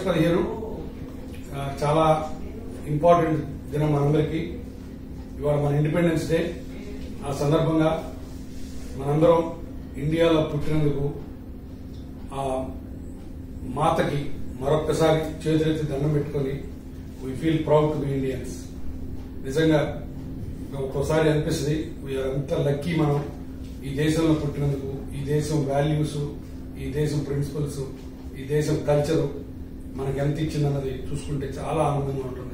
August పదిహేను ఆ, చాలా ఇంపార్టెంట్ దినం మనందరికీ ఇవాళ మన ఇండిపెండెన్స్ డే ఆ సందర్భంగా మనందరం ఇండియాలో పుట్టినందుకు ఆ మాతకి మరొక్కసారి చేతులెత్తి దండం పెట్టుకొని we feel proud to be Indians నిజంగా ఒక్కోసారి అనిపిస్తుంది వీఆర్ అంత లక్కీ మనం ఈ దేశంలో పుట్టినందుకు ఈ దేశం వాల్యూస్ ఈ దేశం ప్రిన్సిపల్స్ ఈ దేశం కల్చర్ మనకి ఎంత ఇచ్చిందన్నది చూసుకుంటే చాలా ఆనందంగా ఉంటుంది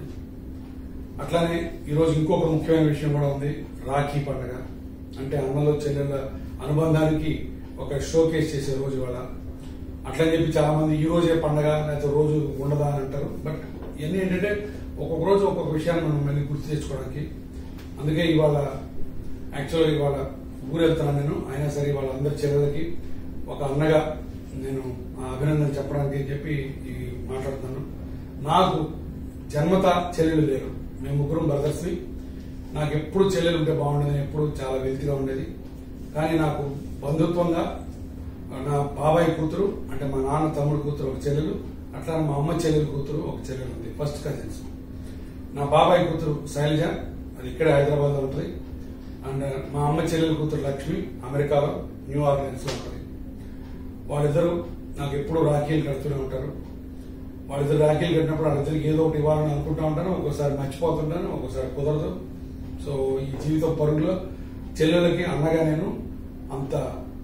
అట్లానే ఈరోజు ఇంకొక ముఖ్యమైన విషయం కూడా ఉంది రాఖీ పండుగ అంటే అన్నలో చెల్లెల అనుబంధానికి ఒక షోకేస్ చేసే రోజు ఇవాళ అట్లని చెప్పి చాలా మంది ఈ రోజే పండగ లేకపోతే రోజు ఉండదా అని అంటారు బట్ ఇవన్నీ ఏంటంటే ఒక్కొక్క రోజు ఒక్కొక్క విషయాన్ని మనం మళ్ళీ గుర్తు తెచ్చుకోవడానికి అందుకే ఇవాళ యాక్చువల్గా ఇవాళ ఊరు వెళ్తున్నాను నేను అయినా సరే ఇవాళ అందరి చెల్లెలకి ఒక అన్నగా నేను ఆ అభినందన చెప్పడానికి అని చెప్పి ఈ మాట్లాడుతున్నాను నాకు జన్మత చెల్లెలు లేరు మేము ముగ్గురం బ్రదర్స్ని నాకు ఎప్పుడు చెల్లెలు ఉంటే బాగుండేది ఎప్పుడు చాలా వెలితిగా ఉండేది కానీ నాకు బంధుత్వంగా నా బాబాయ్ కూతురు అంటే మా నాన్న తమ్ముడు కూతురు ఒక చెల్లెలు అట్లా మా అమ్మ చెల్లెలు కూతురు ఒక చెల్లెలు ఉంది ఫస్ట్ కజిన్స్ నా బాబాయ్ కూతురు శైలజ అది ఇక్కడే హైదరాబాద్ లో ఉంటుంది అండ్ మా అమ్మ చెల్లెలు కూతురు లక్ష్మి అమెరికాలో న్యూ ఆర్లియన్స్ లో ఉంటుంది వాళ్ళిద్దరూ నాకు ఎప్పుడూ రాఖీలు కడుతూనే ఉంటారు వాళ్ళిద్దరు రాఖీలు కట్టినప్పుడు వాళ్ళిద్దరికి ఏదో ఒకటి ఇవ్వాలని అనుకుంటా ఉంటాను ఒక్కోసారి మర్చిపోతుంటాను ఒక్కోసారి కుదరదు సో ఈ జీవిత పరుగులో చెల్లెలకి అన్నగా నేను అంత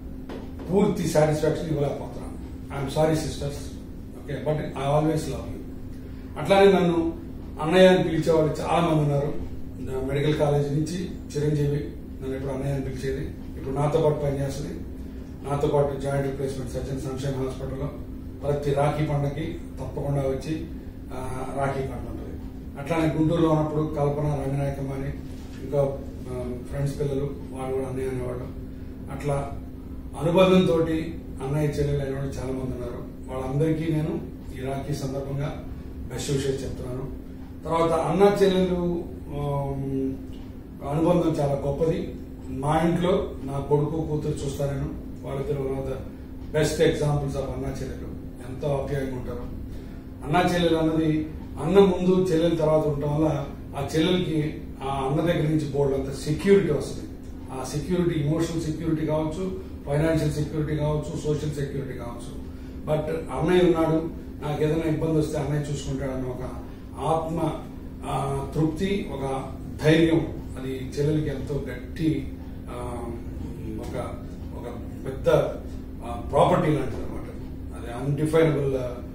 పూర్తి సాటిస్ఫాక్షన్ ఇవ్వలేకపోతున్నాను I'm sorry sisters okay but I always love you అట్లానే నన్ను అన్నయ్య అని పిలిచే వాళ్ళు చాలా మంది ఉన్నారు నా మెడికల్ కాలేజ్ నుంచి చిరంజీవి నన్ను ఇప్పుడు అన్నయ్య అని పిలిచేది ఇప్పుడు నాతో పాటు పనిచేస్తుంది నాతో పాటు జాయింట్ రిప్లేస్మెంట్ సర్జన్ సన్షైన్ హాస్పిటల్లో ప్రతి రాఖీ పండగకి తప్పకుండా వచ్చి ఆ, రాఖీ పండుగ అట్లానే గుంటూరులో ఉన్నప్పుడు కల్పన రంగనాయకమ్మ అని ఇంకా ఫ్రెండ్స్ పిల్లలు వాళ్ళు కూడా అన్నయ్య అనేవాళ్ళు అట్లా అనుబంధంతో అన్నయ్య చెల్లెలు అనేవాళ్ళు చాలా మంది ఉన్నారు వాళ్ళందరికీ నేను ఈ రాఖీ సందర్భంగా బెస్ట్ విషయం చెప్తున్నాను తర్వాత అన్న చెల్లెలు ఆమ్, అనుబంధం చాలా గొప్పది మా ఇంట్లో నా కొడుకు కూతురు చూస్తా నేను వాళ్ళిద్దరు one of the best examples of అన్నా చెల్లెలు ఎంతో ఆప్యాయంగా ఉంటారు అన్నా చెల్లెలు అన్నది అన్న ముందు చెల్లెల తర్వాత ఉండటం వల్ల ఆ చెల్లెలకి ఆ అన్న దగ్గర నుంచి బోర్డు అంత సెక్యూరిటీ వస్తుంది ఆ సెక్యూరిటీ ఇమోషనల్ సెక్యూరిటీ కావచ్చు ఫైనాన్షియల్ సెక్యూరిటీ కావచ్చు సోషల్ సెక్యూరిటీ కావచ్చు బట్ అన్నయ్య ఉన్నాడు నాకు ఏదైనా ఇబ్బంది వస్తే అన్నయ్య చూసుకుంటాడన్న ఒక ఆత్మ ఆ, తృప్తి ఒక ధైర్యం అది చెల్లెలకి ఎంతో గట్టి ఆ, ఒక ఒక పెద్ద ప్రాపర్టీ లాంటిది అనమాట అది అన్డిఫైనబుల్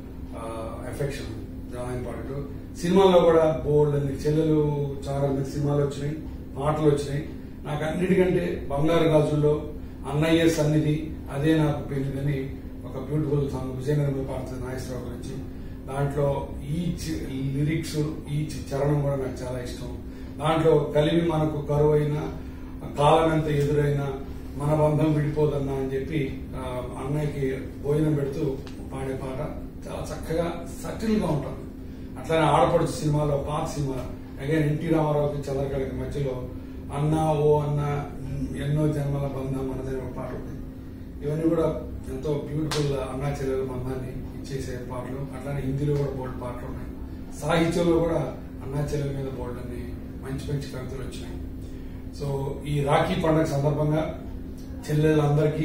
ఎఫెక్షన్ చాలా ఇంపార్టెంట్ సినిమాల్లో కూడా బోల్డ్ అన్ని చెల్లెలు చాలా మంది సినిమాలు వచ్చినాయి పాటలు వచ్చినాయి నాకు అన్నిటికంటే బంగారు గాజుల్లో అన్నయ్య సన్నిధి అదే నాకు పెళ్లిదని ఒక బ్యూటిఫుల్ సాంగ్ విజయనగరం పాడుతుంది నాగేశ్వరరావు గురించి దాంట్లో ఈచ్ లిరిక్స్ ఈచ్ చరణం కూడా నాకు చాలా ఇష్టం దాంట్లో కలివి మనకు కరువైన కాలం ఎంత ఎదురైనా మన బంధం విడిపోదన్నా అని చెప్పి ఆ, అన్నయ్యకి భోజనం పెడుతూ పాడే పాట చాలా చక్కగా సటిల్ గా ఉంటుంది అట్లానే ఆడపడుచు సినిమాలో పాత సినిమా అగైన్ ఎన్టీ రామారావుకి చంద్రకళకి మధ్యలో అన్న ఓ అన్న ఉమ్, ఎన్నో జన్మల బంధం అన్నది ఒక పాట ఉంది ఇవన్నీ కూడా ఎంతో బ్యూటిఫుల్ అన్నా చెల్లెల బంధాన్ని ఇచ్చేసే పాటలు అట్లానే హిందీలో కూడా బోల్డ్ పాటలు ఉన్నాయి సాహిత్యంలో కూడా అన్నా చెల్లెల మీద బోల్డ్ అన్ని మంచి మంచి కవితలు వచ్చినాయి సో ఈ రాఖీ పండుగ సందర్భంగా చెల్లెలందరికీ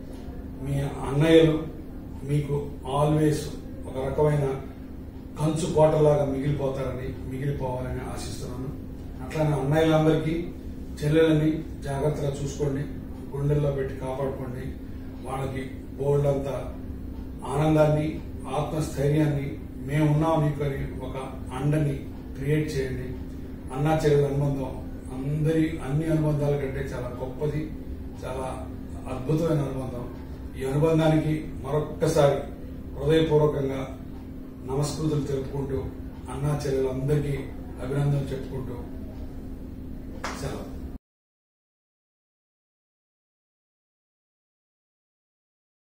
మీ అన్నయ్యలు మీకు ఆల్వేస్ ఒక రకమైన కంచు కోటలాగా మిగిలిపోతారని మిగిలిపోవాలని ఆశిస్తున్నాను అట్లానే అన్నయ్యలందరికీ చెల్లెలని జాగ్రత్తగా చూసుకోండి గుండెల్లో పెట్టి కాపాడుకోండి వాళ్ళకి బోల్డ్ అంత ఆనందాన్ని ఆత్మస్థైర్యాన్ని మేమున్నాం నీకు అని ఒక అండని క్రియేట్ చేయండి అన్నా చెల్లెల అనుబంధం అందరి అన్ని అనుబంధాల కంటే చాలా గొప్పది చాలా అద్భుతమైన అనుబంధం ఈ అనుబంధానికి మరొక్కసారి హృదయపూర్వకంగా నమస్కృతులు తెలుపుకుంటూ అన్నా చెల్లెలందరికీ అభినందనలు చెప్పుకుంటూ సెలవు